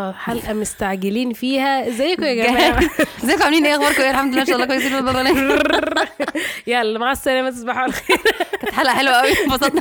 النهارده حلقه مستعجلين فيها ازيكم يا جماعه ازيكم عاملين ايه اخباركم ايه الحمد لله ان شاء الله كويسين يلا مع السلامه تصبحوا على خير كانت حلقه حلوه قوي انبسطنا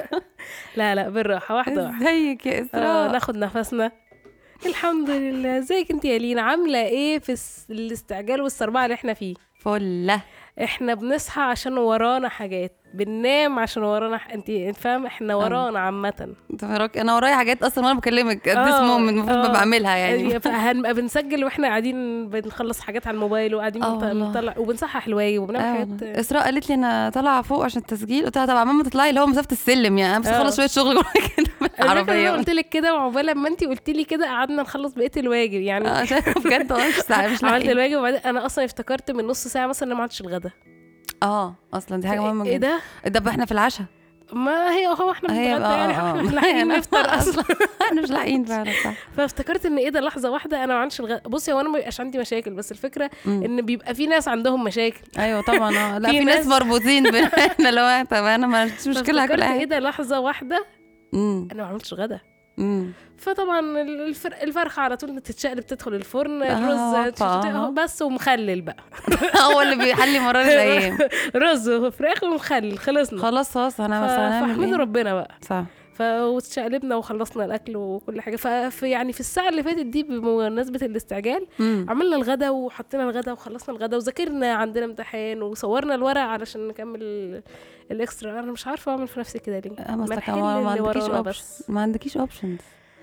لا لا بالراحه واحده واحده ازيك يا آه اسراء ناخد نفسنا الحمد لله ازيك انت يا لينا عامله ايه في الس- الاستعجال والسربعه اللي احنا فيه فله احنا بنصحى عشان ورانا حاجات بننام عشان ورانا ح... انت انت فاهم احنا ورانا عامه انت وراك انا ورايا حاجات اصلا وانا بكلمك ات آه، مومنت المفروض آه. ببقى بعملها يعني هنبقى بنسجل واحنا قاعدين بنخلص حاجات على الموبايل وقاعدين آه بنط- والله. بنطلع وبنصحح الواجب وبنعمل آه حاجات والله. اسراء قالت لي انا طالعه فوق عشان التسجيل قلت لها طب عمال ما تطلعي اللي هو مسافه السلم يعني انا بس آه. اخلص شويه شغل جوه كده انا عربيه قلت لك كده وعقبال لما انت قلت لي كده قعدنا نخلص بقيه الواجب يعني اه شايفة بجد والله مش ساعة مش عملت لاحقين. الواجب وبعدين انا اصلا افتكرت من نص ساعه مثلا ان أنا ما عملتش الغدا اه اصلا دي حاجه مهمه ايه جدا ده ده بقى احنا في العشاء ما هي هو احنا هي بنتغدى يعني اه احنا مش لاحقين نفطر اصلا احنا مش لاحقين فعلا صح فافتكرت ان ايه ده لحظه واحده انا ما عنديش الغدا بصي هو انا ما بيبقاش عندي مشاكل بس الفكره مم. ان بيبقى في ناس عندهم مشاكل ايوه طبعا اه لا في في ناس ناس- مربوطين بين احنا لو طب انا ما عنديش مشكله هاكل فافتكرت اي ايه حاجه ده لحظه واحده امم انا ما عملتش غدا امم فطبعا الفر... الفرخه على طول تتشقلب تدخل الفرن آه، الرز فا- تشت- بس ومخلل بقى هو اللي بيحلي مرار الايام رز وفراخ ومخلل خلصنا خلاص خلاص انا ف- بس هنعمل فاحمد ايه ربنا بقى صح ف وتشقلبنا وخلصنا الاكل وكل حاجه ففي يعني في الساعه اللي فاتت دي بمناسبه الاستعجال امم عملنا الغدا وحطينا الغدا وخلصنا الغدا وذاكرنا عندنا امتحان وصورنا الورق علشان نكمل ال- الاكسترا انا مش عارفه اعمل في نفسي كده ليه اه بس ما لك نحل ما ما اللي عندكيش ورانا اوبشن بس ما عندكيش اوبشنز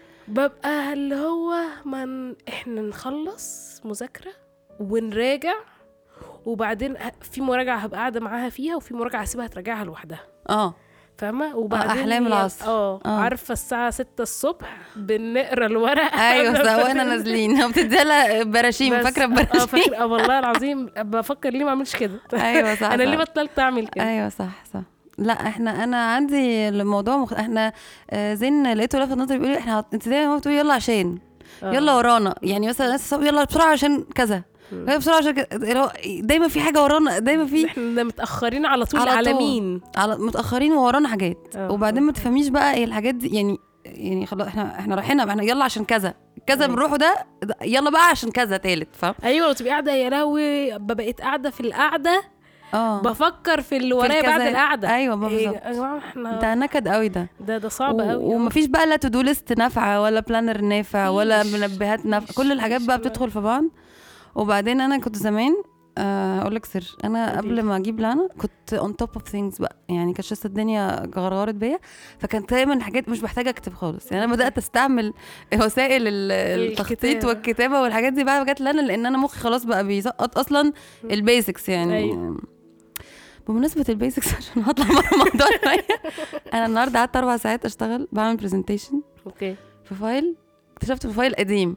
ببقى اللي هو من احنا نخلص مذاكرة ونراجع وبعدين ه- في مراجعة هبقى قاعدة معاها فيها وفي مراجعة هسيبها تراجعها لوحدها اه فاهمة وبعدين أحلام هي- العصر. اه آه. عارفة الساعة ستة الصبح بنقرا الورق ايوه قبل صح ما واحنا نازلين وبتديها لها براشيم بس- فاكره اه براشيم فاكرة اه والله العظيم بفكر ليه ما اعملش كده ايوه صح انا صح. ليه بطلت اعمل كده ايوه صح صح لا احنا انا عندي الموضوع مخ... احنا آه، زين لقيته لفت نظري بيقول لي احنا هت- انت دايما بتقولي يلا عشان آه. يلا ورانا يعني مثلا ناس الصبح يلا بسرعه عشان كذا مم. يلا بسرعه عشان كذا اللي هو دايما في حاجه ورانا دايما في احنا متأخرين على طول على على, طول. مين على متاخرين وورانا حاجات آه. وبعدين ما تفهميش بقى ايه الحاجات دي يعني يعني خلاص احنا احنا رايحين احنا يلا عشان كذا كذا أيوة. بنروحه ده ده- يلا بقى عشان كذا تالت فاهم ايوه وتبقي قاعده يا لهوي بقيت قاعده في القعده اه بفكر في اللي ورايا بعد الكذا- القعده ايوه ما إيه بالظبط يا جماعه احنا ده نكد قوي ده ده ده صعب و- قوي ومفيش بقى لا تو دو ليست نافعه ولا بلانر نافع ولا مفيش. منبهات نافعه كل الحاجات مفيش بقى ولا- بتدخل في بعض وبعدين انا كنت زمان آه، اقول لك سر انا قولي. قبل ما اجيب لانا كنت اون توب اوف ثينجز بقى يعني كانت لسه الدنيا غرغرت بيا فكانت دايما حاجات مش محتاجه اكتب خالص يعني انا بدات استعمل وسائل ال- التخطيط الكتابة. والكتابه والحاجات دي بعد ما جت لانا لان انا مخي خلاص بقى بيسقط اصلا البيزكس يعني أيوة. بمناسبة البيزكس عشان هطلع بره الموضوع شوية انا النهارده قعدت اربع ساعات اشتغل بعمل برزنتيشن اوكي في فايل اكتشفت في فايل قديم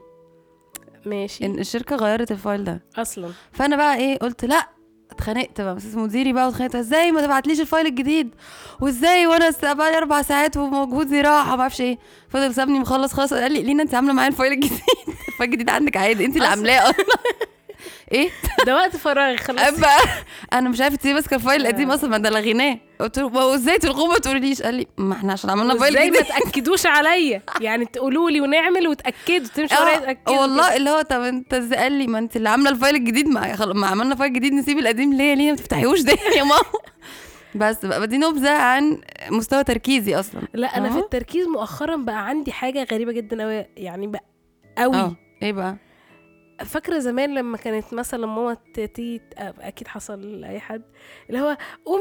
ماشي ان الشركه غيرت الفايل ده اصلا فانا بقى ايه قلت لا اتخانقت بقى بس مديري بقى واتخانقت ازاي ما تبعتليش الفايل الجديد وازاي وانا س- بقى لي اربع ساعات ومجهودي راح ما اعرفش ايه فضل سابني مخلص خلاص قال لي لينا انت عامله معايا الفايل الجديد الفايل الجديد عندك عادي انت اللي أصلاً. عاملاه اصلا ايه ده وقت فراغ خلاص بقى انا مش عارفه تسيبي ماسكه الفايل القديم اصلا ما ده لغيناه قلت له ما هو ازاي تلغوه ما تقوليليش قال لي ما احنا عشان عملنا فايل ازاي ما جديد تاكدوش عليا يعني تقولوا لي ونعمل وتاكدوا تمشي ورايا اه تاكدوا والله اللي هو طب انت ازاي قال لي ما انت اللي عامله الفايل الجديد ما, خل... ما عملنا فايل جديد نسيب القديم ليه ليه ما تفتحيهوش ده يا ماما بس بقى دي نبذه عن مستوى تركيزي اصلا لا انا في اه. التركيز مؤخرا بقى عندي حاجه غريبه جدا قوي يعني بقى قوي اه ايه بقى فاكره زمان لما كانت مثلا ماما تيجي اكيد حصل لاي حد اللي هو قوم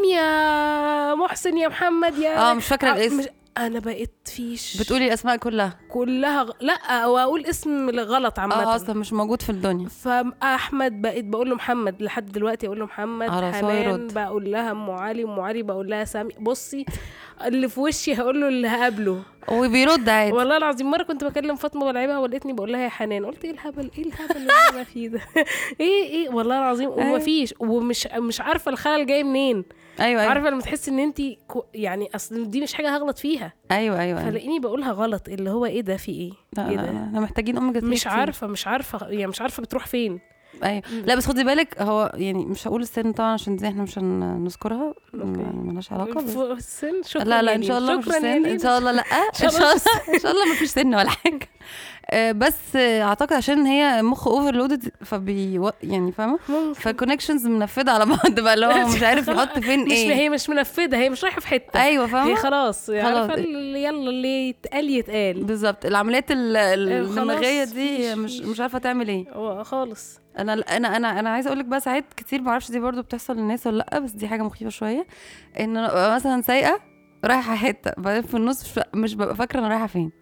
يا محسن يا محمد يا اه مش فاكره الاسم مش انا بقيت فيش بتقولي الاسماء كلها كلها غ... لا او اقول اسم غلط اه عامه اصلا مش موجود في الدنيا فاحمد بقيت بقول له محمد لحد دلوقتي اقول له محمد على حنان صايرد. بقول لها ام علي ام علي بقول لها سامي بصي اللي في وشي هقول له اللي هقابله وبيرد عادي والله العظيم مره كنت بكلم فاطمه بلعبها ولقيتني بقول لها يا حنان قلت ايه الهبل ايه الهبل اللي انا فيه ده ايه ايه والله العظيم أيوة. ومفيش ومش مش عارفه الخلل جاي منين ايوه ايوه عارفه لما تحسي ان انت يعني اصل دي مش حاجه هغلط فيها ايوه ايوه, أيوة. فلاقيني بقولها غلط اللي هو ايه ده في ايه لا ايه لا ده لا، احنا محتاجين ام جسمية مش عارفه مش عارفه يعني مش عارفه بتروح فين ايوه لا بس خدي بالك هو يعني مش هقول السن طبعا عشان دي احنا مش هنذكرها أوكي. يعني ملهاش علاقه بس في السن شكرا لا لا يا ان لين. شاء الله مش شكرا يا سن لين. ان شاء الله لا ان شاء شاء الله الله ان شاء الله ما فيش سن ولا حاجه آه، بس آه، اعتقد عشان هي مخ اوفرلودد فبي يعني فاهمه ممكن فالكونكشنز منفذه على بعض بقى اللي هو مش عارف يحط فين مش ايه هي مش منفذه هي مش رايحه في حته ايوه هي فاهمه خلاص خلاص. عارفه اللي يلا اللي يتقال يتقال بالظبط العمليات ال- ال- آه، خلاص، الدماغيه دي فيش- مش فيش. مش عارفه تعمل ايه هو خالص انا انا انا انا عايزه اقول لك بقى ساعات كتير ما اعرفش دي برضو بتحصل للناس ولا لا بس دي حاجه مخيفه شويه ان انا أبقى مثلا سايقه رايحه حته بعدين في النص مش- مش ببقى فاكره انا رايحه فين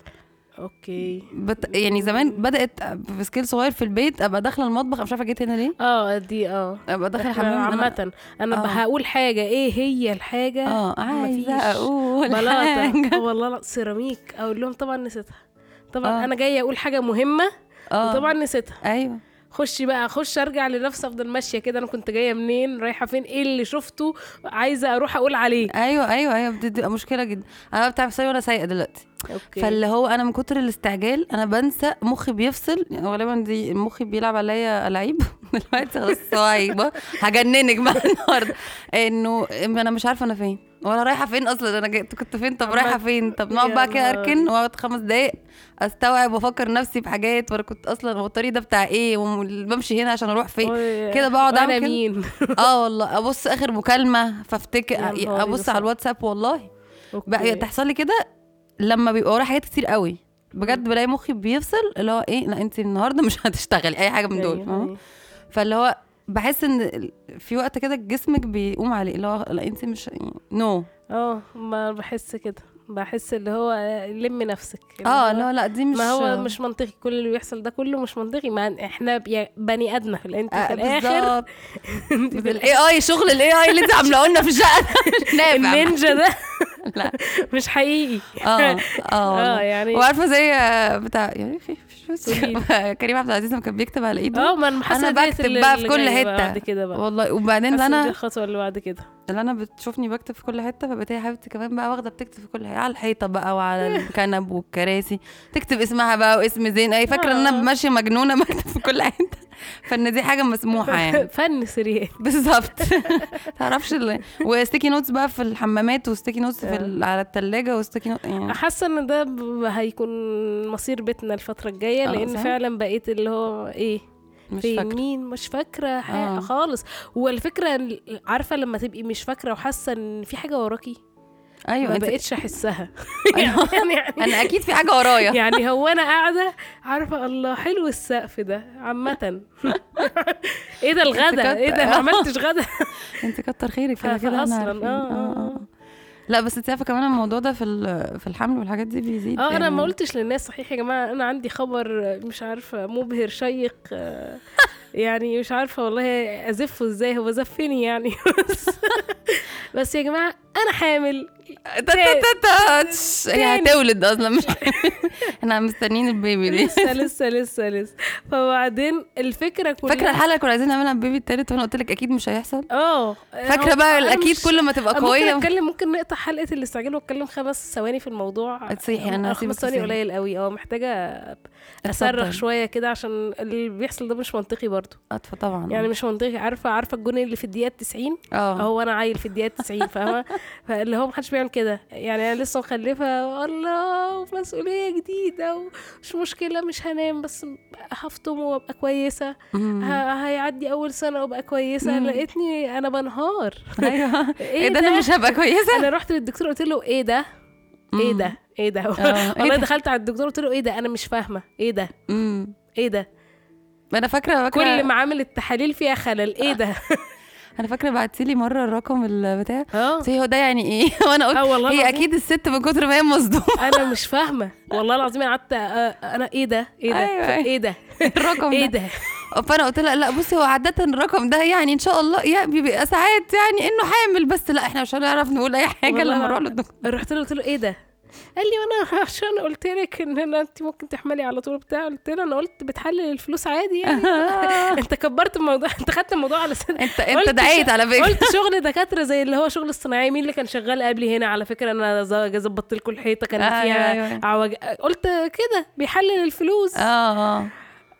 اوكي بت... يعني زمان بدات في سكيل صغير في البيت ابقى داخله المطبخ أنا مش عارفه جيت هنا ليه اه دي اه ابقى داخله إحنا الحمام أنا... عامة انا آه. هقول حاجة ايه هي الحاجة اه عايزه مفيش. اقول بلاطة حاجه آه والله لا سيراميك اقول لهم طبعا نسيتها طبعا آه. انا جاية اقول حاجة مهمة اه وطبعا نسيتها ايوه خشي بقى اخش ارجع لنفسي افضل ماشية كده انا كنت جاية منين رايحة فين ايه اللي شفته عايزة اروح اقول عليه ايوه ايوه ايوه بتبقى مشكله جدا انا بتعب سايقه وانا سايقه دلوقتي اوكي فاللي هو انا من كتر الاستعجال انا بنسى مخي بيفصل يعني غالبا دي مخي بيلعب عليا العيب دلوقتي خلاص صايبه هجننك بقى النهارده انه انا مش عارفه انا فين ولا رايحه فين اصلا انا جيت كنت فين طب رايحه عمال- فين طب نقعد يا بقى كده نهار. اركن واقعد خمس دقايق استوعب وافكر نفسي بحاجات وانا كنت اصلا هو الطريق ده بتاع ايه وبمشي هنا عشان اروح فين و- كده بقعد وانا اعمل كده مين اه والله ابص اخر مكالمه فافتكر يا نهاري، ابص ده على صعب. الواتساب والله بقى أوكي. تحصل لي كده لما بيبقى ورايا حاجات كتير قوي بجد بلاقي مخي بيفصل اللي هو ايه لا انت النهارده مش هتشتغلي اي حاجه من دول أيوة، فاهمة؟ أيوة. فاللي هو بحس ان ال- في وقت كده جسمك بيقوم عليه اللي هو لا انت مش نو اه ما بحس كده بحس اللي هو لم نفسك اللي اه هو- اللي هو لا دي مش ما هو مش منطقي كل اللي بيحصل ده كله مش منطقي ما احنا بي- بني ادم انت آه في الاخر بالظبط الاي اي شغل الاي اي اللي انت عاملاه لنا في الشقه ده مش نافع النينجا ده لا مش حقيقي اه اه اه والله. يعني وعارفه زي آه، بتاع يعني في في قوليلي. كريم عبد العزيز لما كان بيكتب على ايده اه ما انا حاسه انا ديت بكتب اللي- بقى في اللي كل جاية بقى حته بعد كده بقى والله وبعدين حاسه اللي دي انا الخطوه اللي بعد كده اللي انا بتشوفني بكتب في كل حته فبقيت هي حبيبتي كمان بقى واخده بتكتب في كل حته على الحيطه بقى وعلى الكنب والكراسي تكتب اسمها بقى واسم زين اي فاكره ان انا آه. ماشيه مجنونه بكتب في كل حته فان دي حاجه مسموحه يعني فن سريع بالظبط تعرفش ال... وستيكي نوتس بقى في الحمامات وستيكي نوتس في ال... على الثلاجه وستيكي نوت يعني حاسه ان ده ب- هيكون مصير بيتنا الفتره الجايه آه، لان صح. فعلا بقيت اللي هو ايه مش فين فاكره مين مش فاكره حاجة آه. خالص والفكره ال- عارفه لما تبقي مش فاكره وحاسه ان في حاجه وراكي ايوه ما انت بقتش احسها أيوة. يعني, يعني انا اكيد في حاجه ورايا يعني هو انا قاعده عارفه الله حلو السقف ده عامه ايه ده الغدا ايه ده ما عملتش غدا انت كتر خيرك كده ف- كده احنا فأصلاً، عارفين. آه، آه، آه. لا بس انت عارفه كمان الموضوع ده في ال- في الحمل والحاجات دي بيزيد اه انا يعني. ما قلتش للناس صحيح يا جماعه انا عندي خبر مش عارفه مبهر شيق آه، يعني مش عارفه والله ازفه ازاي هو زفني يعني بس بس يا جماعه انا حامل تا- تا- تا- تا- تش. هي تاني. هتولد اصلا مش احنا مستنيين البيبي دي لسه لسه لسه لسه فبعدين الفكره كلها فاكره الحلقه اللي كنا عايزين نعملها البيبي التالت وانا قلت لك اكيد مش هيحصل اه فاكره هو- بقى أنا اكيد مش- كل ما تبقى ممكن قويه اتكلم ممكن نقطع حلقه الاستعجال واتكلم خمس ثواني في الموضوع تصيحي، أنا آه، هسيبك خمس ثواني تصيحي. قليل قوي اه محتاجه اصرخ اتفضل. شويه كده عشان اللي بيحصل ده مش منطقي برضو اطفى طبعا يعني مش منطقي عارفه عارفه الجون اللي في الدقيقه 90 اه هو انا عيل في الدقيقه 90 فاهمه فاللي هو محدش بيعمل كده يعني انا لسه مخلفه الله مسؤوليه جديده ومش مشكله مش هنام بس هفطم وابقى كويسه مم. ه- هيعدي اول سنه وابقى كويسه مم. لقيتني انا بنهار ايوه ايه ده انا مش هبقى كويسه انا رحت للدكتور قلت له ايه ده ايه مم. ده ايه ده آه، إيه والله ده؟ دخلت على الدكتور قلت له ايه ده انا مش فاهمه ايه ده مم. ايه ده انا فاكره فاكره كل معامل التحاليل فيها خلل ايه ده انا فاكره بعتي لي مره الرقم البتاع اه قلت لي هو ده يعني ايه وانا قلت اه والله هي العظيم. اكيد الست من كتر ما هي مصدومه انا مش فاهمه والله العظيم انا قعدت آه، انا ايه ده ايه ده أيوة، أيوة. ايه ده الرقم ايه ده ده فانا قلت لها لا بصي هو عاده الرقم ده يعني ان شاء الله يعني بيبقى ساعات يعني انه حامل بس لا احنا مش هنعرف نقول اي حاجه والله لما نروح للدكتور رحت له قلت له ايه ده قال لي وانا عشان قلت لك ان انا انت ممكن تحملي على طول بتاع قلت له انا قلت بتحلل الفلوس عادي يعني انت كبرت الموضوع انت خدت الموضوع على سن انت انت قلت دعيت على فكره قلت شغل دكاتره زي اللي هو شغل الصناعيه مين اللي كان شغال قبلي هنا على فكره انا ز- ظبطت لكم الحيطه كان أيوة، فيها أيوة. عوج... قلت كده بيحلل الفلوس اه اه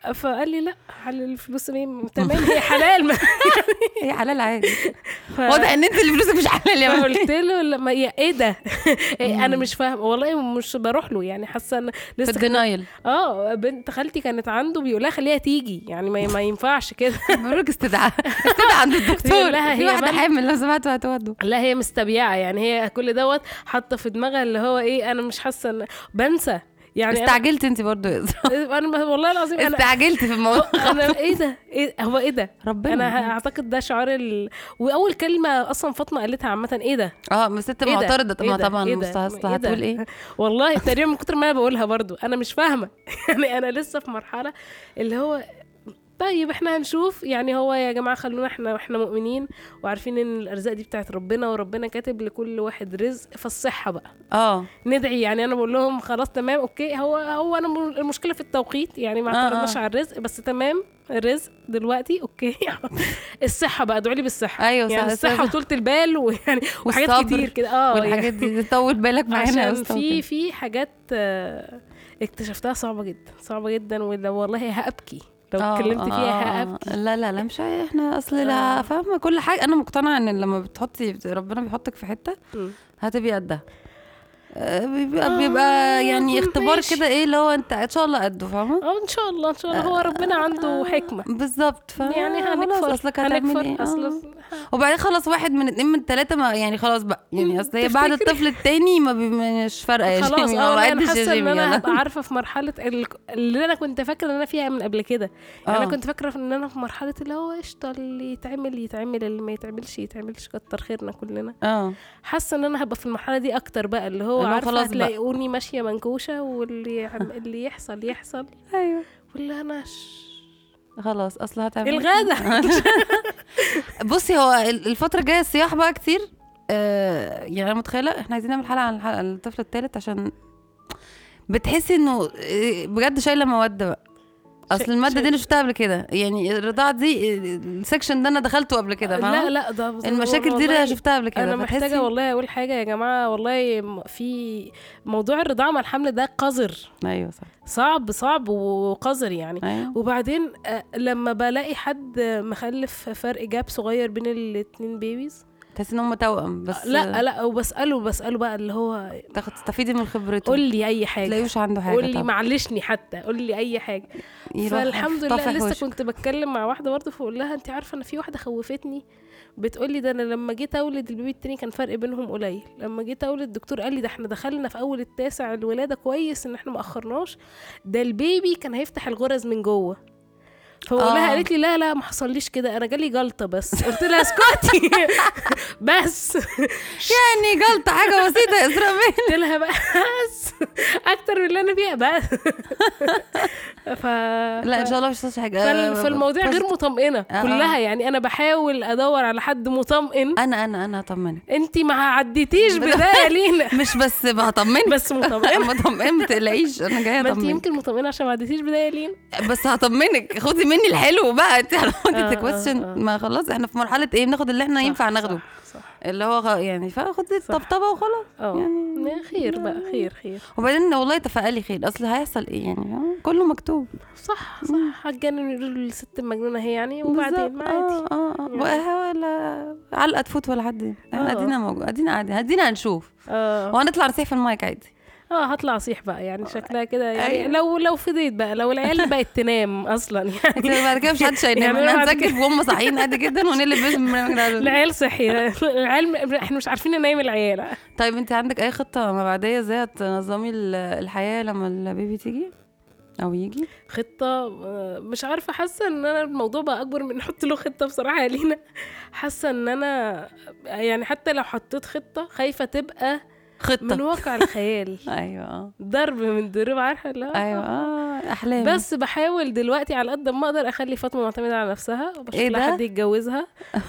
فقال لي لا حلال الفلوس مين تمام هي حلال ما هي حلال عادي ف... واضح ان انت اللي فلوسك مش حلال يا مامي فقلت له لما يا ايه ده إيه انا مش فاهم والله مش بروح له يعني حاسه ان في لسه كان- الدينايل اه بنت خالتي كانت عنده بيقول لها خليها تيجي يعني ما, ما ينفعش كده بقول لك استدعاء استدعاء عند الدكتور يقول لها في هي واحده بنت. حامل لو سمحتوا هتودوا لا هي مستبيعه يعني هي كل دوت حاطه في دماغها اللي هو ايه انا مش حاسه ان بنسى يعني أنا- استعجلت انت برضو يا إسراء. انا والله العظيم انا استعجلت في الموضوع انا ايه ده إيه هو ايه ده ربنا انا اعتقد ده شعار ال... واول كلمه اصلا فاطمه قالتها عامه ايه ده اه بس انت إيه ده؟ معترضه إيه ما ده؟ طبعا إيه ده؟ مستهصله إيه ده؟ هتقول ايه والله تقريبا من كتر ما انا بقولها برضو انا مش فاهمه يعني انا لسه في مرحله اللي هو طيب احنا هنشوف يعني هو يا جماعه خلونا احنا احنا مؤمنين وعارفين ان الارزاق دي بتاعت ربنا وربنا كاتب لكل واحد رزق فالصحه بقى اه ندعي يعني انا بقول لهم خلاص تمام اوكي هو هو انا م- المشكله في التوقيت يعني ما آه، اعترضناش آه. على الرزق بس تمام الرزق دلوقتي اوكي الصحه بقى ادعوا لي بالصحه ايوه يعني صح الصحه وطولة البال ويعني وحاجات والصبر كتير كده اه والحاجات دي طول بالك معانا يا عشان أسطى في وكده. في حاجات آه، اكتشفتها صعبة جدا صعبة جدا ولو والله هأبكي لو آه، اتكلمت آه، فيها آه. هأبكي لا لا لا مش عاي- احنا اصل لا آه. فاهمه كل حاجه انا مقتنعه ان لما بتحطي ربنا بيحطك في حته مم. هتبقي قدها آه، بيبقى, آه، بيبقى يعني اختبار ماشي. كده ايه اللي هو انت ان شاء الله قده فاهمه اه ان شاء الله ان شاء الله هو ربنا عنده حكمة بالظبط ف يعني خلاص هنكفر اصلك هتعملي ايه هنكفر آه. اصل وبعدين خلاص واحد من اتنين من تلاته ما يعني خلاص بقى يعني مم، اصل هي بعد تفتكري؟ الطفل التاني ما بي- مش فارقه يا خلاص جيمي اه ما لا، انا بعدش يا حاسه ان جيمي انا يلا. هبقى عارفه في مرحله ال- اللي انا كنت فاكره ان انا فيها من قبل كده يعني آه. انا كنت فاكره ان انا في مرحله اللي هو قشطه اللي يتعمل يتعمل اللي ما يتعملش يتعملش كتر خيرنا كلنا اه حاسه ان انا هبقى في المرحله دي اكتر بقى اللي هو اللي هو عارفه خلاص بقى. هتلاقوني ماشيه منكوشه واللي يعم- اللي يحصل يحصل ايوه واللي انا ش... خلاص اصل هتعملي الغدا بصي هو ال- الفترة الجاية السياح بقى كتير آه يعني انا متخيلة احنا عايزين نعمل حلقة عن الحلقة الطفل الثالث عشان بتحسي انه آه، بجد شايلة مواد بقى اصل شيء- المادة دي شيء. انا شفتها قبل كده يعني الرضاعة دي آه، السكشن ده انا دخلته قبل كده لا فاهمة لا ده بز- المشاكل دي والله انا شفتها قبل كده انا محتاجه فتحسي- والله اقول حاجه يا جماعه والله م- في موضوع الرضاعه مع الحمل ده قذر ايوه صح صعب صعب وقذر يعني ايوه وبعدين آه، لما بلاقي حد مخلف فرق جاب صغير بين الاتنين بيبيز تحسي ان هم توأم بس لا لا وبساله بساله بقى اللي هو تاخد تستفيدي من خبرته قول لي اي حاجه تلاقيوش عنده حاجة قول لي طبعا. معلشني حتى قول لي اي حاجه يروح فالحمد لله طافح لسه وشه. كنت بتكلم مع واحده برضه فاقول لها انت عارفه انا في واحده خوفتني بتقول لي ده انا لما جيت اولد البيبي التاني كان فرق بينهم قليل لما جيت اولد الدكتور قال لي ده احنا دخلنا في اول التاسع الولاده كويس ان احنا ما اخرناش ده البيبي كان هيفتح الغرز من جوه فبقول لها آه. قالت لي لا لا ما حصليش كده انا جالي جلطه بس قلت لها اسكتي بس يعني جلطة حاجة بسيطة يا اسراء مين قلت لها بس اكتر من اللي انا فيها بس ف لا ان شاء الله مش هتصحى حاجة فال- آه، فالمواضيع غير بس- مطمئنه آه، كلها آه. يعني انا بحاول ادور على حد مطمئن انا انا انا هطمنك انت ما عديتيش بدايه لينا مش بس هطمنك بس مطمئنه مطمئن ما تقلقيش انا جايه ما انت اطمنك يمكن مطمئنه عشان ما عديتيش بدايه لينا بس هطمنك خدي مني الحلو بقى انت آه، حضرتك آه، كويستشن آه. ما خلاص احنا في مرحله ايه بناخد اللي احنا صح، ينفع ناخده صح صح اللي هو خ- يعني فخدي الطبطبه وخلاص اه يعني يعني خير بقى خير خير وبعدين والله تفائلي خير اصل هيحصل ايه يعني فاهمة؟ كله مكتوب صح صح هتجنن يقولوا الست المجنونه هي يعني وبعدين بالظبط. ما عادي اه اه يعني. آه. ولا علقه تفوت ولا حد احنا آه. ادينا موجود ادينا قاعدين ادينا هنشوف اه وهنطلع نصيح في المايك عادي اه هطلع صيح بقى يعني شكلها كده يعني أيوة. لو لو فضيت بقى لو العيال بقت تنام اصلا يعني بعد كده مش حدش هينام يعني احنا بعد هنسجل وهم صاحيين عادي جدا ونقلب باسم البرنامج ده العيال صحي العيال احنا مش عارفين ننام العيال طيب انت عندك اي خطه ما بعديه ازاي هتنظمي ال- الحياه لما البيبي تيجي او يجي خطة آه، مش عارفة حاسة ان انا الموضوع بقى اكبر من نحط له خطة بصراحة يا لينا حاسة ان انا يعني حتى لو حطيت خطة خايفة تبقى من خطه واقع الخيال ايوه اه ضرب من ضروب عارفة لا ايوه اه احلام بس بحاول دلوقتي على قد ما اقدر اخلي فاطمه معتمده على نفسها وبشوف ايه لها ده؟ حد يتجوزها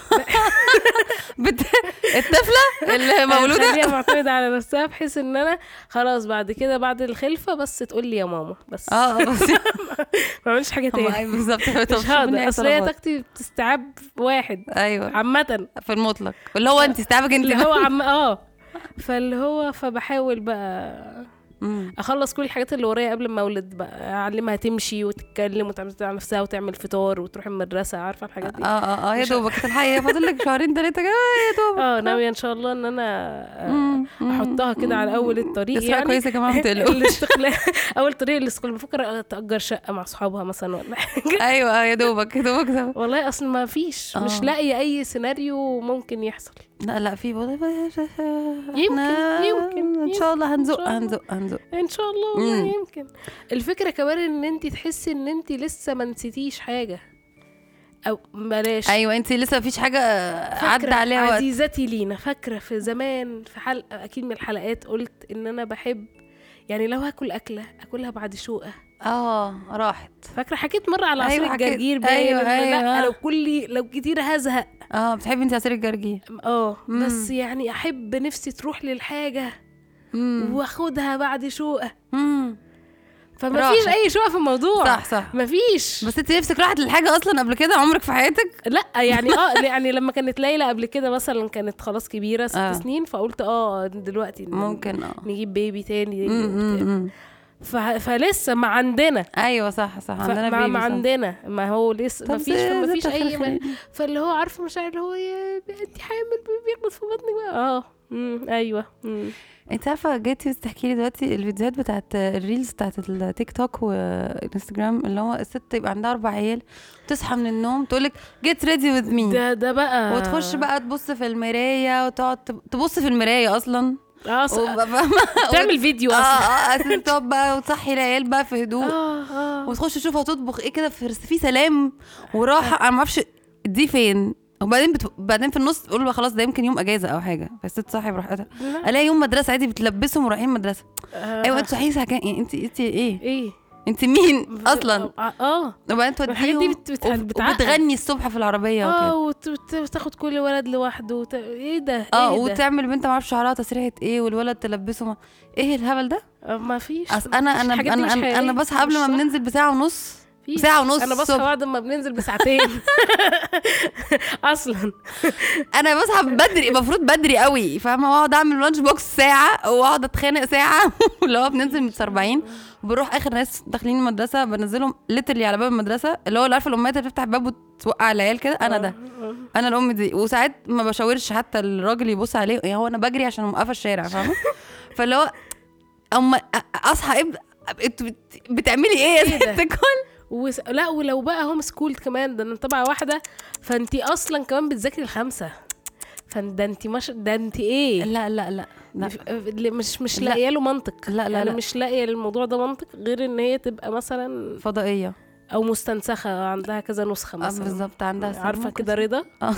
بت... الطفله اللي مولوده اخليها معتمده على نفسها بحيث ان انا خلاص بعد كده بعد الخلفه بس تقول لي يا ماما بس اه بس ما اعملش حاجه هم تاني أيوة بالظبط مش هقدر اصل هي طاقتي بتستيعب واحد ايوه عامه في المطلق اللي هو انت استيعابك انت اللي هو عم اه فاللي هو فبحاول بقى مم. اخلص كل الحاجات اللي ورايا قبل ما اولد بقى اعلمها تمشي وتتكلم وتعمل على نفسها وتعمل فطار وتروح المدرسه عارفه الحاجات اه دي اه اه يا مش- دوبك الحقيقة فاضل لك شهرين ثلاثة كده يا دوبك اه ناويه ان شاء الله ان انا آه، مم. مم. احطها كده على اول الطريق اسمها يعني كويس يا جماعة ما تقلقوش الاستقلال اول طريق الاستقلال بفكر تأجر شقة مع صحابها مثلا ولا حاجة ايوه يا دوبك يا دوبك ده. والله اصل ما فيش مش آه. لاقي اي سيناريو ممكن يحصل لا لا في والله يمكن- إحنا يمكن- ان شاء الله إن هنزق شاء الله. هنزق هنزق ان شاء الله والله مم. يمكن الفكرة كمان ان انت تحسي ان انت لسه ما نسيتيش حاجة او بلاش ايوه انت لسه مفيش حاجة عدى فاكرة عليها وقت عزيزتي لينا فاكرة في زمان في حلقة أكيد من الحلقات قلت إن أنا بحب يعني لو هاكل أكلة أكلها بعد شوقة اه راحت فاكرة حكيت مرة على عصير أيوة حكيت. الجرجير باين أيوة، إن أيوة. لا لو كل لو كتير هزهق اه بتحبي انت عصير الجرجير اه مم. بس يعني أحب نفسي تروح للحاجة مم. واخدها بعد شوقة مم. فما فيش راحت. أي شوقة في الموضوع صح صح ما فيش بس انت نفسك راحت للحاجة اصلا قبل كده عمرك في حياتك لا يعني اه يعني لما كانت ليلى قبل كده مثلا كانت خلاص كبيرة ست آه. سنين فقلت اه دلوقتي ن- ممكن اه نجيب بيبي تاني مم، مم، وبتاع. مم. ف... فلسه ما عندنا ايوه صح صح عندنا ما, بيبي ما صح. عندنا ما هو لسه طب ما فيش زي- ما زي فيش بتاع اي ما... الخير. فاللي هو عارفه مشاعر اللي هو يا انت حامل بيبي بيخبط في بطنك بقى اه مم. ايوه مم. انت عارفه جيتي تحكي لي دلوقتي الفيديوهات بتاعت الريلز بتاعت التيك توك والانستجرام اللي هو الست يبقى عندها اربع عيال تصحى من النوم تقولك جيت ريدي وذ مي ده ده بقى وتخش بقى تبص في المرايه وتقعد تب- تبص في المرايه اصلا اه ص... وبقى فاهمة؟ تعمل فيديو اه اصلا اه اساسا تقعد بقى وتصحي العيال بقى في هدوء اه اه وتخش تشوف هتطبخ ايه كده في في سلام وراحه انا ما اعرفش دي فين وبعدين بت... بعدين في النص تقول بقى خلاص ده يمكن يوم اجازه او حاجه فالست صاحي براحتها لا. الاقي يوم مدرسه عادي بتلبسهم ورايحين مدرسه آه. ايوه انت صحيح ساعة كام يعني انت انت ايه ايه انت مين اصلا اه اه وبعدين الحاجات دي توديهم بت- بت- وب- بتعقد. وبتغني الصبح في العربيه اه وكده وت... وت... وتاخد كل ولد لوحده وت... ايه ده اه ايه ده وتعمل بنت ما اعرفش شعرها تسريحه ايه والولد تلبسه ما... ايه الهبل ده آه، ما فيش اصل انا انا الحاجات دي انا مش انا, حقيقية. أنا بصحى قبل مش ما صح. بننزل بساعه ونص فيش. ساعه ونص انا بصحى الصبح. بعد ما بننزل بساعتين اصلا انا بصحى بدري المفروض بدري قوي فاهمه واقعد اعمل لانش بوكس ساعه واقعد اتخانق ساعه اللي هو بننزل متسربعين وبروح اخر ناس داخلين المدرسه بنزلهم ليترلي على باب المدرسه اللي هو اللي عارفه الامهات اللي بتفتح الباب وتوقع العيال كده انا ده انا الام دي وساعات ما بشاورش حتى الراجل يبص عليه يعني هو انا بجري عشان موقفه الشارع فاهمه فاللي هو اما اصحى ابدا انتوا بت- بتعملي ايه إيه يا ده؟ ست الكل وس... لا ولو بقى هوم سكول كمان ده انا طبعا واحده فانتي اصلا كمان بتذاكري الخمسه فده انتي مش ده انتي ايه لا لا لا لا لا. مش مش لا. لاقيه له منطق لا، لا، انا لا. مش لاقيه للموضوع ده منطق غير ان هي تبقى مثلا فضائيه او مستنسخه عندها كذا نسخه آه، مثلا بالظبط عندها عارفه سلمى كده رضا اه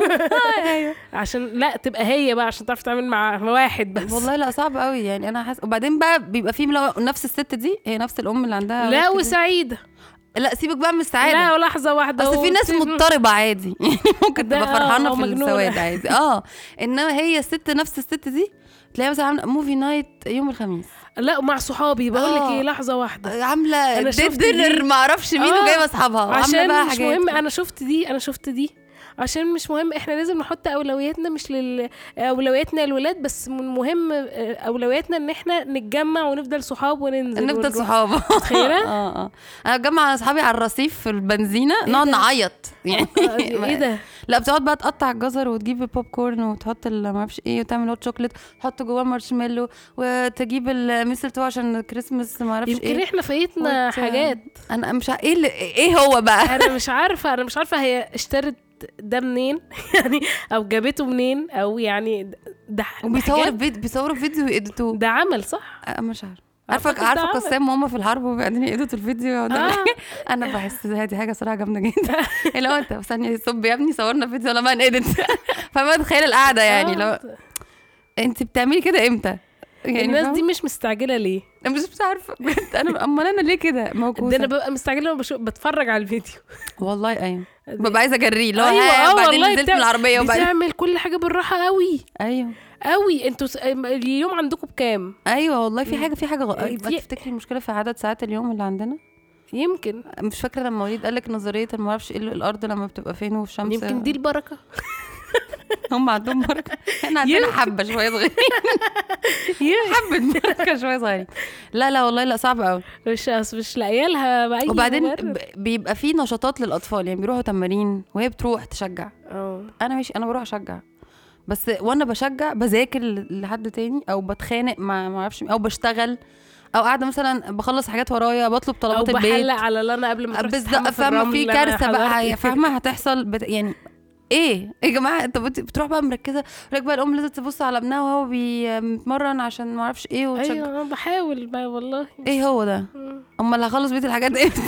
ايوه عشان لا تبقى هي بقى عشان تعرف تتعامل مع واحد بس والله لا صعب قوي يعني انا حاسه وبعدين بقى بيبقى في لو نفس الست دي هي نفس الام اللي عندها لا أولاد كتير. وسعيده لا سيبك بقى من السعاده لا ولحظه واحده اصل في ناس وت- مضطربه عادي يعني ممكن ده تبقى آه، فرحانه أو في مجنونة. السواد عادي اه انما هي الست نفس الست دي تلاقيها مثلا عامله موفي نايت يوم الخميس لا مع صحابي بقول لك آه. ايه لحظه واحده عامله أنا ديت شفت دي. دينر ما اعرفش مين آه. وجايبه اصحابها وعامله عشان بقى مش حاجات مهم انا شفت دي انا شفت دي عشان مش مهم احنا لازم نحط اولوياتنا مش لل اولوياتنا الولاد بس من مهم آه، اولوياتنا ان احنا نتجمع ونفضل صحاب وننزل نفضل ونروح. صحاب متخيلة؟ اه اه انا بجمع اصحابي على الرصيف في البنزينه نقعد ده؟ نعيط يعني آه، ايه ده لا بتقعد بقى تقطع الجزر وتجيب البوب كورن وتحط ال- ما اعرفش ايه وتعمل هوت شوكليت تحط جواه مارشميلو وتجيب الميسلتو عشان كريسمس ما اعرفش يمكن ايه احنا فايتنا وت- حاجات انا مش ع- ايه اللي ايه هو بقى انا مش عارفه انا مش عارفه هي اشترت ده منين يعني او جابته منين او يعني ده ده وبيصور حاجات- فيديو بيصوروا فيديو ويديتوه ده عمل صح أه، مش عارفه أعتقد عارفه ده عارفه عمل. قسام وهم في الحرب وبعدين يقيدوا الفيديو يقعدوا آه. انا بحس ده- دي حاجه صراحه جامده جدا اللي هو انت في ثانيه صب يا ابني صورنا فيديو لما نقدت فما تخيل القعده يعني لو آه. انت بتعملي كده امتى يعني الناس فاهمة؟ دي مش مستعجله ليه انا مش مش عارفه بجد انا امال انا ليه كده ده موجوده انا ببقى مستعجله لما بشوف بتفرج على الفيديو والله ايوه ببقى عايزه اجريه اللي هو أيوة، ها، آه، وبعدين والله نزلت بتاع- من العربيه وبعدين بتعمل كل حاجه بالراحه قوي ايوه قوي انتوا س... اليوم عندكم بكام ايوه والله في مم. حاجه في حاجه غ... في- تفتكري المشكله في عدد ساعات اليوم اللي عندنا يمكن مش فاكره لما وليد قال لك نظريه ما اعرفش ايه الارض لما بتبقى فين والشمس يمكن دي البركه هم عندهم بركه احنا عندنا يمكن. حبه شويه صغيرين يا حبه بركه شويه صغيرين لا لا والله لا صعب قوي مش أصل مش لاقيه لها باي وبعدين مبرر. ب- بيبقى في نشاطات للاطفال يعني بيروحوا تمارين وهي بتروح تشجع اه انا ماشي انا بروح اشجع بس وانا بشجع بذاكر ل- لحد تاني او بتخانق مع ما اعرفش مين، او بشتغل او قاعده مثلا بخلص حاجات ورايا بطلب او طلبات البيت بحلق على لانا قبل ما تروح بالظبط تستحمى في فاهمه الرمل في أنا كارثه بقى حضرت. هي- فاهمه هتحصل بت... يعني ايه يا جماعه انت بت- بتروح بقى مركزه لك بقى الام لازم تبص على ابنها وهو بيتمرن عشان ما اعرفش ايه وتشجع ايوه انا بحاول بقى والله ايه هو ده مم. امال هخلص بيت الحاجات امتى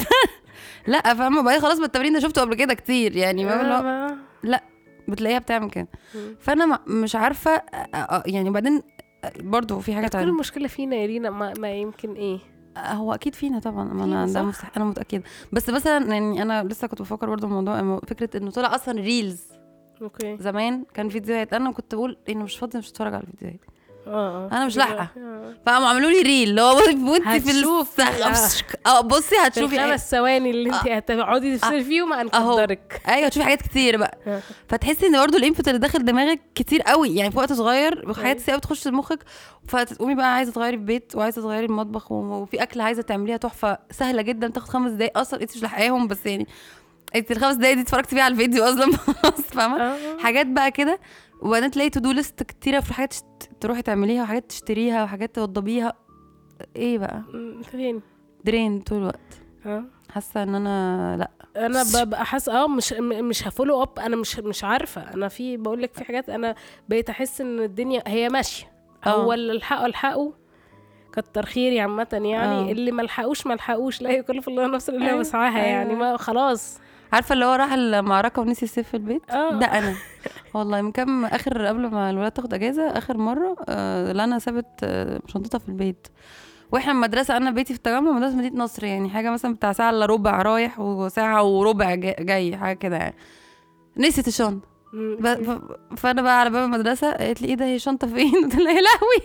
لا فاهمه بعدين خلاص ما التمرين ده شفته قبل كده كتير يعني ما اللي هو ما- لا بتلاقيها بتعمل كده مم. فانا ما- مش عارفه أ- أ- يعني بعدين برضو في حاجه كل تانية المشكله فينا يا رينا ما, ما يمكن ايه هو اكيد فينا طبعا ما فينا انا ده صح. مستحيل انا متاكده بس مثلا يعني انا لسه كنت بفكر برضو في الموضوع إنه فكره انه طلع اصلا ريلز اوكي زمان كان فيديوهات انا كنت بقول انه مش فاضي مش هتفرج على الفيديوهات اه أنا مش دلوقتي- لاحقة. آه. فقاموا عملوا لي ريل اللي هو وانت في هتشوفي، السخ اه بصي في هتشوفي أي- الخمس ثواني اللي انت هتقعدي تفصلي فيهم هنقدرك ايوه هتشوفي حاجات كتير بقى فتحسي ان برضه الانبوت اللي داخل دماغك كتير قوي يعني في وقت صغير حاجات كتير قوي تخش مخك فتقومي بقى عايزه تغيري في بيت وعايزه تغيري المطبخ و- وفي اكل عايزه تعمليها تحفه سهله جدا تاخد خمس دقايق اصلا انت مش لاحقاهم بس يعني انت الخمس دقايق دي اتفرجتي فيها على الفيديو اصلا خلاص فاهمه آه. حاجات بقى كده وبعدين تلاقي تو دو ليست كتيره في حاجات تشت- تروحي تعمليها وحاجات تشتريها وحاجات توضبيها ايه بقى مم، فين درين طول الوقت اه حاسه ان انا لا انا ببقى حاسه اه مش م- مش هفولو اب انا مش مش عارفه انا في بقول لك في حاجات انا بقيت احس ان الدنيا هي ماشيه آه. هو اللي الحقوا الحقوا كتر خيري عامة يعني آه. اللي ما لحقوش ما لحقوش لا يكلف الله نفسا الا أيوة، وسعها يعني أيوة. ما خلاص عارفه اللي هو راح المعركه ونسي السيف في البيت آه. ده انا والله من كام اخر قبل ما الولاد تاخد اجازه اخر مره آه لانا سابت آه شنطتها في البيت واحنا المدرسه انا بيتي في التجمع مدرسه مدينه نصر يعني حاجه مثلا بتاع ساعه الا ربع رايح وساعه وربع جاي, جاي حاجه كده يعني نسيت الشنطه مم. ب... ف... فانا بقى على باب المدرسه قالت لي ايه ده هي الشنطه فين قلت لها يا لهوي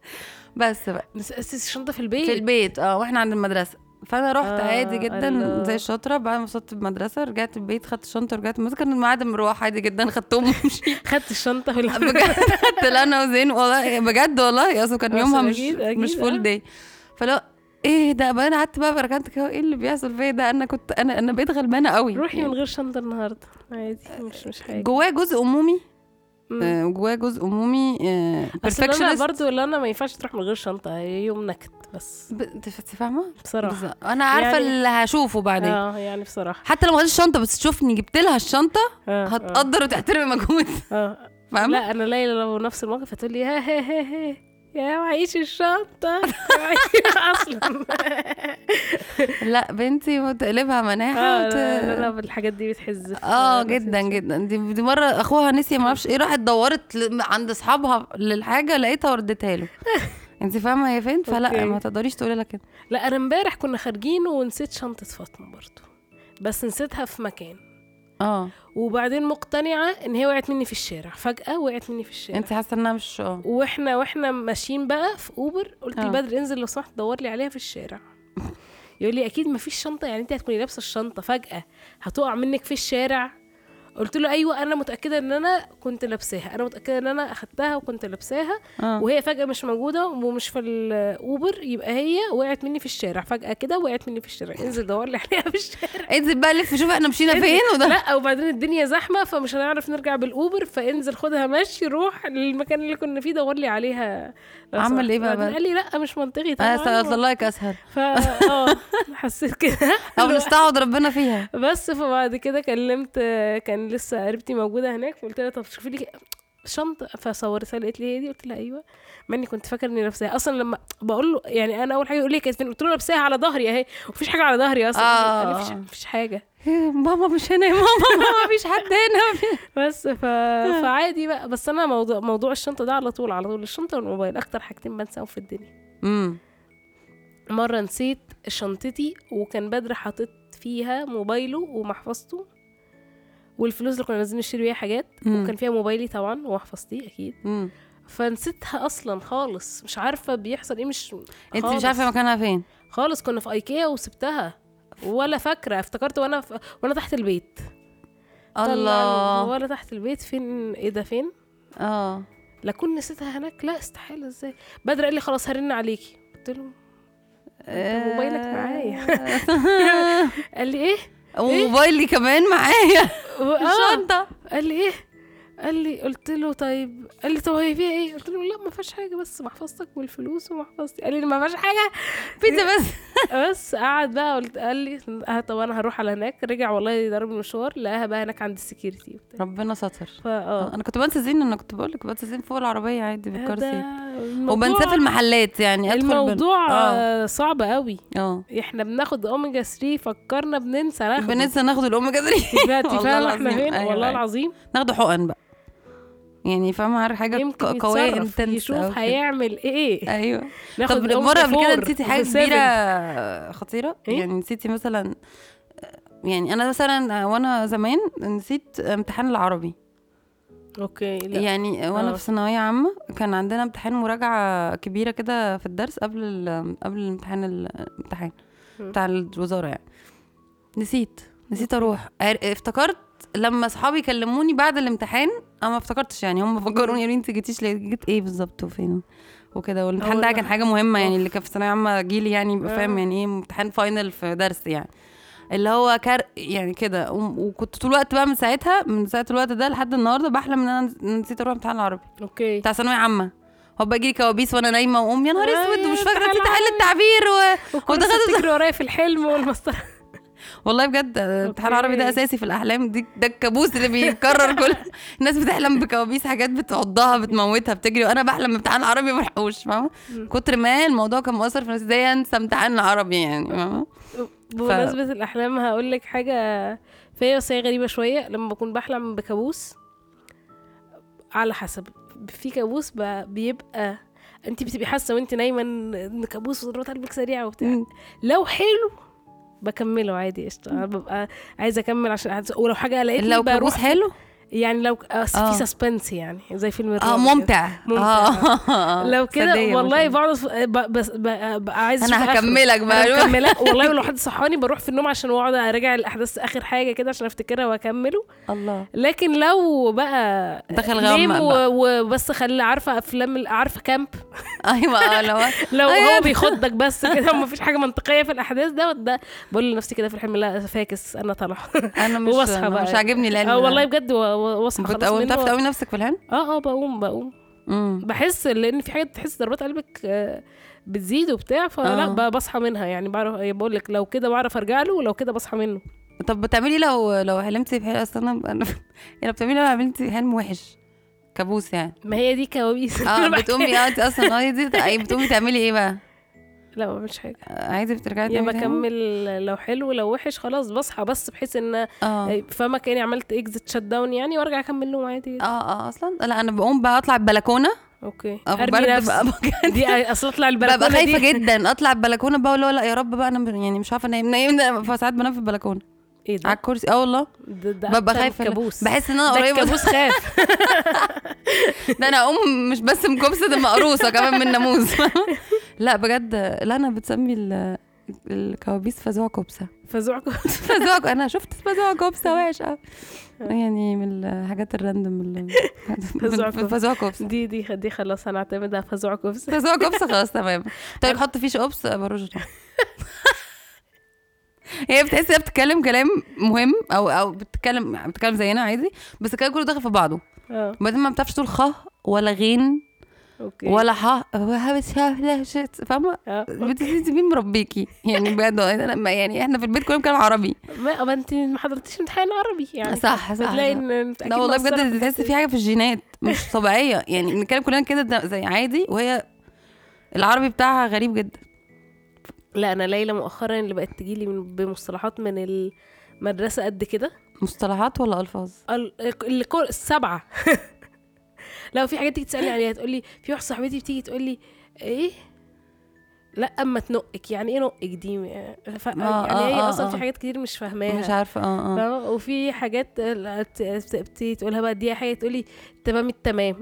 بس بقى نس- اسس الشنطه في البيت في البيت اه واحنا عند المدرسه فانا رحت آه، عادي جدا الله. زي الشاطره بعد ما وصلت المدرسه رجعت البيت خدت الشنطه ورجعت المدرسه كان الميعاد مروح عادي جدا خدتهم ومشيت خدت الشنطه في البيت بجد خدت انا وزين والله بجد والله اصل كان بس يومها مش أكيد- أكيد، مش آه. فول داي فلا ايه ده بقى انا قعدت بقى ركنت كده ايه اللي بيحصل فيا ده انا كنت انا انا بقيت غلبانه قوي روحي يعني من غير شنطه النهارده عادي مش مش حاجه جواه جزء امومي مم. آه، جواه جزء امومي اصل انا بيرفكشنست برضو اللي انا ما ينفعش تروح من غير شنطه هي يوم نكد بس انت فاهمه بصراحه بالظبط. انا عارفه يعني- اللي هشوفه بعدين اه يعني بصراحه حتى لو ما خدتش الشنطه بس تشوفني جبت لها الشنطه آه آه. هتقدر وتحترم مجهودي اه فاهمه لا انا ليلى لو نفس الموقف هتقول لي ها ها ها ها يا معيش الشنطة اصلا لا بنتي متقلبها مناحه اه وت... لا لا لا الحاجات دي بتحز في اه نفسي. جدا جدا دي, دي مره اخوها نسي ما اعرفش ايه راحت دورت ل- عند اصحابها للحاجه لقيتها ورديتها له انت فاهمه هي فين فلا أوكي. ما تقدريش تقولي لها كده لا انا امبارح كنا خارجين ونسيت شنطة فاطمة برضو بس نسيتها في مكان اه وبعدين مقتنعة ان هي وقعت مني في الشارع فجأة وقعت مني في الشارع انت حاسه انها مش اه واحنا واحنا ماشيين بقى في اوبر قلت آه. لبدر انزل لو سمحت دور لي عليها في الشارع يقول لي اكيد ما فيش شنطه يعني انت هتكوني لابسه الشنطه فجاه هتقع منك في الشارع قلت له ايوه انا متاكده ان انا كنت لابساها انا متاكده ان انا اخدتها وكنت لابساها اه وهي فجاه مش موجوده ومش في الاوبر يبقى هي وقعت مني في الشارع فجاه كده وقعت مني في الشارع انزل دور لي عليها في الشارع انزل بقى لف شوف احنا مشينا انزل. فين وده لا وبعدين الدنيا زحمه فمش هنعرف نرجع بالاوبر فانزل خدها مشي روح للمكان اللي كنا فيه دور لي عليها لو عمل سمحت. ايه بقى بعدين بقى؟ قال لي لا مش منطقي انا طبعا طلعك اسهل فا اه حسيت كده او نستعوض ربنا فيها بس فبعد كده كلمت كان لسه قريبتي موجوده هناك فقلت لها طب شوفي لي شنطه فصورتها لقيت لي هي دي قلت لها ايوه مع اني كنت فاكره اني لابساها اصلا لما بقول له يعني انا اول حاجه يقول لي كانت فين قلت له لابساها على ظهري اهي مفيش حاجه على ظهري اصلا آه. قال لي مفيش مفيش حاجه إيه، ماما مش هنا يا ماما ماما مفيش حد هنا بس ف... فعادي بقى بس انا موضوع موضوع الشنطه ده على طول على طول الشنطه والموبايل اكتر حاجتين بنساهم في الدنيا امم مرة نسيت شنطتي وكان بدر حاطط فيها موبايله ومحفظته والفلوس اللي كنا نازلين نشتري بيها حاجات مم. وكان فيها موبايلي طبعا ومحفظتي اكيد امم فنسيتها اصلا خالص مش عارفه بيحصل ايه مش انت خالص. مش عارفه مكانها فين خالص كنا في ايكيا وسبتها ولا فاكره افتكرت وانا ف... وانا تحت البيت طلع الله الموبايل تحت البيت فين ايه ده فين اه لا كون نسيتها هناك لا استحاله ازاي بدر قال لي خلاص هرن عليكي قلت له أنت موبايلك معايا. قال لي ايه وموبايلي كمان معايا آه. الشنطه قال لي ايه قال لي قلت له طيب قال لي طب هي فيها ايه قلت له لا ما فيهاش حاجه بس محفظتك والفلوس ومحفظتي قال لي ما فيهاش حاجه بيتزا بس بس قعد بقى قلت قال لي اه طب انا هروح على هناك رجع والله ضرب المشوار لقاها بقى هناك عند السكيورتي وبتاع ربنا ستر فاه انا كنت بنسى زين انا كنت بقول لك بنسى زين فوق العربيه عادي بالكار ده سيت الموضوع- وبنساه في المحلات يعني ادخل بال- الموضوع اه آه. صعب قوي اه احنا بناخد اوميجا 3 فكرنا بننسى ناخد بننسى ناخد الاوميجا 3 دلوقتي والله فاهم احنا العظيم. فين أيوة، والله أيوة. العظيم ناخده حقن بقى يعني فاهمه عارف حاجه يمكن ق- قويه يتصرف انتنس يشوف هيعمل ايه ايوه ناخد طب الأوميجا مره قبل كده فور نسيتي حاجه وسيفن. كبيره خطيره إيه؟ يعني نسيتي مثلا يعني انا مثلا وانا زمان نسيت امتحان العربي اوكي لا يعني وانا آه. في ثانويه عامه كان عندنا امتحان مراجعه كبيره كده في الدرس قبل ال- قبل الامتحان الامتحان مم. بتاع الوزاره يعني نسيت نسيت اروح عر- افتكرت لما اصحابي كلموني بعد الامتحان انا ما افتكرتش يعني هم فكروني قالوا لي انت جيتيش ليه جيت ايه بالظبط وفين وكده والامتحان أول ده ما- كان حاجه مهمه يعني أوف. اللي كان في ثانويه عامه جيلي يعني يبقى فاهم آه. يعني ايه امتحان فاينل في درس يعني اللي هو كار يعني كده و- وكنت طول الوقت بقى من ساعتها من ساعه الوقت ده لحد النهارده بحلم ان انا نسيت اروح امتحان العربي اوكي بتاع ثانويه عامه هو بقى يجي كوابيس وانا نايمه واقوم يا نهار آه، اسود يا ومش فاكره امتحان نسيت احل العربي. التعبير و... وكل ودخلت- ست تجري ورايا في الحلم والمسطره والله بجد الامتحان العربي ده أوكي. اساسي في الاحلام دي ده الكابوس اللي بيتكرر كل الناس بتحلم بكوابيس حاجات بتعضها بتموتها بتجري وانا بحلم بامتحان عربي ما بلحقوش فاهمه مم. كتر ما الموضوع كان مؤثر في نفسي ازاي انسى امتحان العربي يعني فاهمه بمناسبة الأحلام هقول لك حاجة فيا بس هي غريبة شوية لما بكون بحلم بكابوس على حسب في كابوس ب- بيبقى انت بتبقي حاسة وانت نايمة ان إن كابوس وضربات قلبك سريعة وبتاع مم. لو حلو بكمله عادي قشطة انا ببقى عايزة اكمل عشان عايزة ولو حاجة قلقتني لو كابوس بروح حلو يعني لو آه، آه. في سسبنس يعني زي فيلم اه الرعب كده. ممتع ممتع. اه لو كده صدقني والله مش- بقعد أف- ب- بس ب- بقى عايزه انا أشوف آخره. هكملك بقى انا مكمله والله ولو حد صحاني بروح في النوم عشان اقعد اراجع الاحداث اخر حاجه كده عشان افتكرها واكمله الله لكن لو بقى دخل ليم غم و- بقى. وبس خلي عارفه افلام عارفه كامب ايوه اه لو لو أيوة. هو بيخضك بس كده وما فيش حاجه منطقيه في الاحداث ده ده بقول لنفسي كده في الحلم لا فاكس انا طالع انا مش وأصحى أنا بقى. مش عاجبني لان اه والله بجد و- و- واصحى خلاص بتقوم منه تعرف تقوي نفسك في الهند اه اه بقوم بقوم امم بحس لان في حاجات تحس ضربات قلبك آه، بتزيد وبتاع فلا آه. ب- بصحى منها يعني بعرف بقول لك لو كده بعرف ارجع له ولو كده بصحى منه طب بتعملي لو لو حلمتي بحلم اصلا انا انا يعني لو بتعملي لو عملتي حلم وحش كابوس يعني ما هي دي كوابيس اه أنا بتقومي بحكي- اه انت اصلا اه دي أي بتقومي تعملي ايه بقى لا ما بعملش حاجه آه، عايزه بترجعي يا تعملي حاجة؟ بكمل لو حلو لو وحش خلاص بصحى بس بحيث ان اه فاهمه كاني عملت اكزيت شت داون يعني وارجع اكمل نوم عادي اه اه اصلا لا انا بقوم بقى اطلع البلكونه اوكي ابو ارمي برد بقى نفسي بجد. دي اصل اطلع البلكونه ببقى خايفه دي جدا اطلع البلكونه بقى ولا لا يا رب بقى انا يعني مش عارفه انام نايم فساعات بنام في البلكونه ايه ده على الكرسي اه والله ده, ده ببقى أكتر خايفه كابوس بحس ان انا ده قريبه الكابوس خاف ده انا اقوم مش بس مكبسه ده مقروصه كمان من ناموس لا بجد لا انا بتسمي ال- الكوابيس فزوع كبسه فزوع فزوع ك- انا شفت فزوع كبسه وحشه يعني من الحاجات الراندوم اللي فزوع كبسة. فزوع كبسه دي دي دي خلاص هنعتمدها فزوع كبس فزوع كبسه خلاص تمام طيب حط فيه شوبس بروج هي بتحس انها بتتكلم كلام مهم او او بتتكلم بتتكلم زينا عادي بس الكلام كله داخل في بعضه اه وبعدين ما بتعرفش تقول خ ولا غين اوكي ولا ح لا شت فاهمه اه بتحسي مين مربيكي يعني بجد أنا ما- يعني احنا في البيت كلنا بنتكلم عربي ما ما انت ما حضرتيش امتحان عربي يعني صح صح, بتلاقي صح. ان انت لا أكيد والله مقصرة بجد تحس في حاجه في الجينات مش طبيعيه يعني بنتكلم كلنا كده ده زي عادي وهي العربي بتاعها غريب جدا لا انا ليلى مؤخرا اللي بقت تجيلي من بمصطلحات من المدرسه قد كده مصطلحات ولا الفاظ ال- اللي كل السبعه لو في حاجات تيجي تسالني عليها تقول لي في واحده صاحبتي بتيجي تقول لي ايه لا اما تنقك يعني ايه نقك دي ف... يعني آه، هي آه، اصلا آه. في حاجات كتير مش فاهماها مش عارفه اه اه فاهمة؟ وفي حاجات ال- ت- ت- بتيجي تقولها بقى دي حاجه تقولي تمام التمام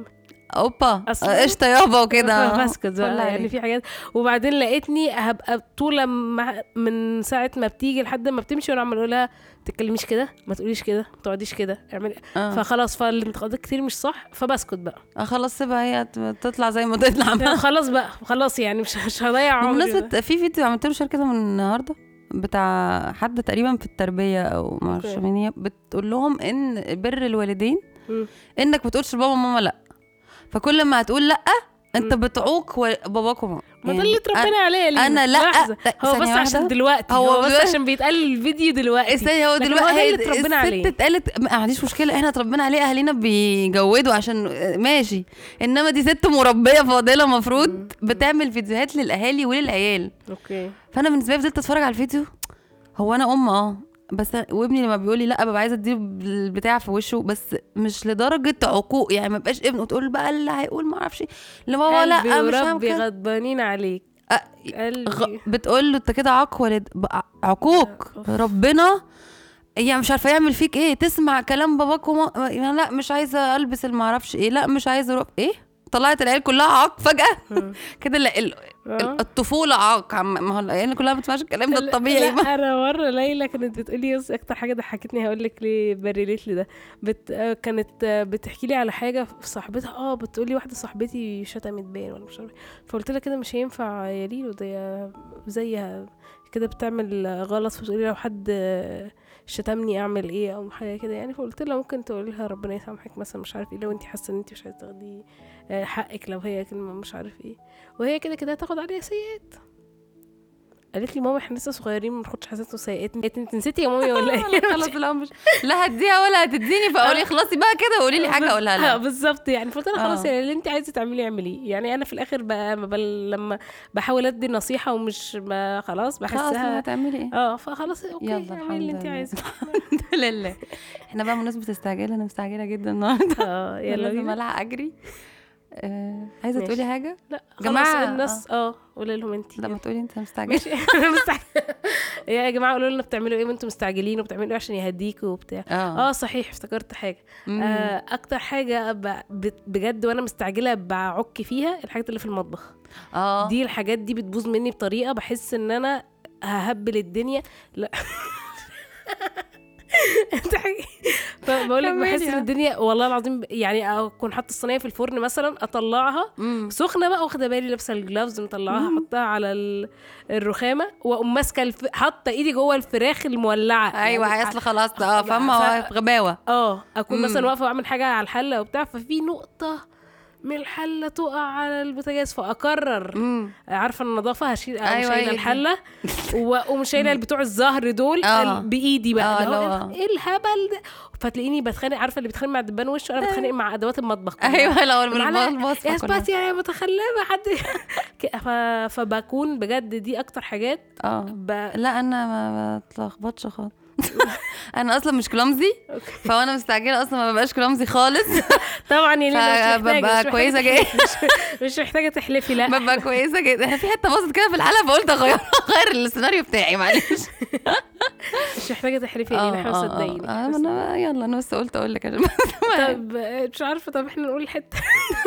اوبا أصل- قشطه يابا وكده بسكت فل بقى يعني عليك. في حاجات وبعدين لقيتني هبقى طول ما من ساعه ما بتيجي لحد ما بتمشي وانا عمال اقول لها ما تتكلميش كده ما تقوليش كده ما تقعديش كده اعملي آه. فخلاص فالانتقادات كتير مش صح فبسكت بقى آه، خلاص سيبها هي ت- تطلع زي ما تطلع خلاص بقى خلاص يعني مش مش هضيع عمري بقى. بمناسبة في فيديو عملت له شير كده من النهارده بتاع حد تقريبا في التربية او ما اعرفش أوكي. مين هي بتقول لهم ان بر الوالدين مم. انك بتقولش لبابا وماما لا فكل ما هتقول لا انت مم. بتعوق و- باباك وماما ما ده يعني اللي اتربينا عليه يا لينا. انا لا لحظة. لا، هو ثانية بس عشان واحدة. دلوقتي هو هو, بس دلوقتي- عشان بيتقال الفيديو دلوقتي استني هو لكن دلوقتي هو ده هي اللي اتربينا عليه. الست اتقالت ما عنديش مشكله احنا اتربينا عليه اهالينا بيجودوا عشان ماشي انما دي ست مربيه فاضله مفروض بتعمل فيديوهات للاهالي وللعيال اوكي فانا بالنسبه لي فضلت اتفرج على الفيديو هو انا ام اه بس وابني لما بيقول لي لا ببقى عايزه اديله البتاع في وشه بس مش لدرجه عقوق يعني ما بقاش ابنه تقول بقى اللي هيقول ما اعرفش لبابا لا قلبي مش هعمل وربي كده. غضبانين عليك أ- قلبي غ... بتقول له انت كده عق ولد ب- عقوق أوف. ربنا يعني مش عارفه يعمل فيك ايه تسمع كلام باباك وما يعني لا مش عايزه البس المعرفش ايه لا مش عايزه اروح ايه طلعت العيال كلها عاق فجاه مم. كده ال- ال- آه. الطفوله عاق عم- ما هو العيال كلها ما بتسمعش الكلام ده لا- الطبيعي لا انا مره ليلى كانت بتقولي بص اكتر حاجه ضحكتني هقول لك ليه بريليت لي ده بت... آه، كانت آه، بتحكي لي على حاجه في صاحبتها اه بتقولي واحده صاحبتي شتمت باين ولا مش عارفه فقلت لها كده مش هينفع يا ليلو ده زيها كده بتعمل غلط فبتقولي لو حد آه، شتمني اعمل ايه او حاجه كده يعني فقلت لها ممكن تقولي لها ربنا يسامحك مثلا مش عارف ايه لو انت حاسه ان انت مش عايزه تاخدي آه، حقك لو هي كلمه مش عارف ايه وهي كده كده هتاخد عليها سيئات قالت لي ماما احنا لسه صغيرين ما بناخدش حساسات وسيئات انت انت نسيتي يا مامي ولا ايه خلاص لا مش لا هديها ولا هتديني فقولي خلاصي بقى كده وقولي لي حاجه اقولها آه، لها بالظبط يعني فقلت لها خلاص آه. يعني اللي انت عايزه تعمليه اعمليه يعني انا في الاخر بقى ما بل لما بحاول ادي نصيحه ومش ما خلاص خلاص بحسها هتعملي ايه اه فخلاص اوكي يلا، اعملي الحمد اللي انت لله. عايزاه الحمد لله احنا بقى مناسبة استعجال انا مستعجلة جدا النهارده اه يلا لازم بينا الحق اجري آه عايزة ماشي. تقولي حاجة؟ لا جماعة، جماعه الناس اه قولي لهم انت لما تقولي انت مستعجلة ماشي انا مستعجله يا جماعه قولوا لنا بتعملوا ايه وانتم مستعجلين وبتعملوا ايه عشان يهديكوا وبتاع اه اه صحيح افتكرت حاجه مم. آه اكتر حاجه ب- بت- بجد وانا مستعجله بعك فيها الحاجات اللي في المطبخ اه دي الحاجات دي بتبوظ مني بطريقه بحس ان انا ههبل الدنيا لا انت حاجة- فبقول لك كملي بحس ان آه. الدنيا والله العظيم يعني اكون حاطه الصينيه في الفرن مثلا اطلعها مم. سخنه بقى واخده بالي لابسه الجلافز مطلعاها احطها على ال- الرخامه واقوم ماسكه الف... حاطه ايدي جوه الفراخ المولعه ايوه يعني اصل خلاص اه ف- فاهمة غباوة اه اكون مم. مثلا واقفه واعمل حاجه على الحله وبتاع ففي نقطه من الحله تقع على البوتاجاز فاقرر مم. عارفه النظافه هشيل أقوم أيوة، هي شايله دي. الحله واقوم شايله بتوع الزهر دول آه. ال- بايدي بقى آه، اللي هو اللي هو- ايه الهبل ده فتلاقيني بتخانق عارفه اللي بتخانق مع الدبان وشه انا بتخانق مع ادوات المطبخ كلها. ايوه لو معلقة، الوصفة يا كلها سباتي يا متخلفه حد ك- ف... فبكون بجد دي اكتر حاجات اه ب... لا انا ما بتلخبطش خالص انا اصلا مش كلامزي فانا مستعجله اصلا ما ببقاش كلامزي خالص طبعا يعني مش محتاجة- فببقى مش محتاجة كويسة تحلفي. مش, مش محتاجه تحلفي لا ببقى كويسه جدا في حته باظت كده في الحلقه فقلت اغير اغير السيناريو بتاعي معلش مش محتاجه تحلفي يعني احنا مصدقينك آه، بس- انا يلا انا بس قلت اقول لك عشان طب مش عارفه طب احنا نقول الحته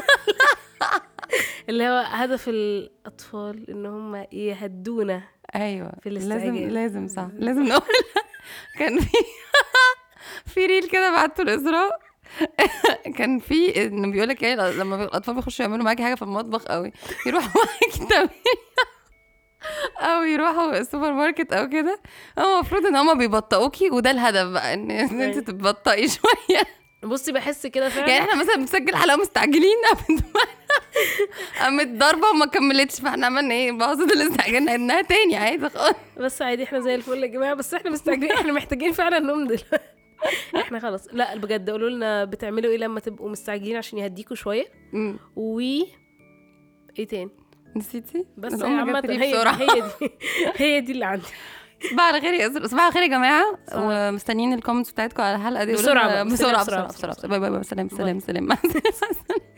اللي هو هدف الاطفال ان هم يهدونا ايوه في لازم الاستعجال. لازم صح لازم نقول كان في في ريل كده بعته لاسراء كان في انه بيقول لك يعني لما الاطفال بيخشوا يعملوا معاكي حاجه في المطبخ قوي يروحوا معاكي تمرين او يروحوا السوبر ماركت او كده هو المفروض ان هما بيبطئوكي وده الهدف بقى ان إن انت أيوة. تبطئي شويه بصي بحس كده فعلا يعني احنا مثلا بنسجل حلقه مستعجلين قامت قامت ضربه وما كملتش فاحنا عملنا ايه باظت الاستعجال نعيدناها تاني عادي خالص بس عادي احنا زي الفل يا جماعه بس احنا مستعجلين احنا محتاجين فعلا نوم دلوقتي احنا خلاص لا بجد قولوا لنا بتعملوا ايه لما تبقوا مستعجلين عشان يهديكوا شويه أمم. و ايه تاني نسيتي بس الأم عامة جت تريب هي بسرعة. هي دي هي دي اللي عندي صباح على خير يا أسر صباح على خير يا جماعه صباح. ومستنيين الكومنتس بتاعتكم على الحلقه دي قولوا بسرعة لنا- بقى، بسرعه بسرعة، بسرعه بسرعة، بسرعه باي باي باي سلام باي. سلام سلام مع السلامة.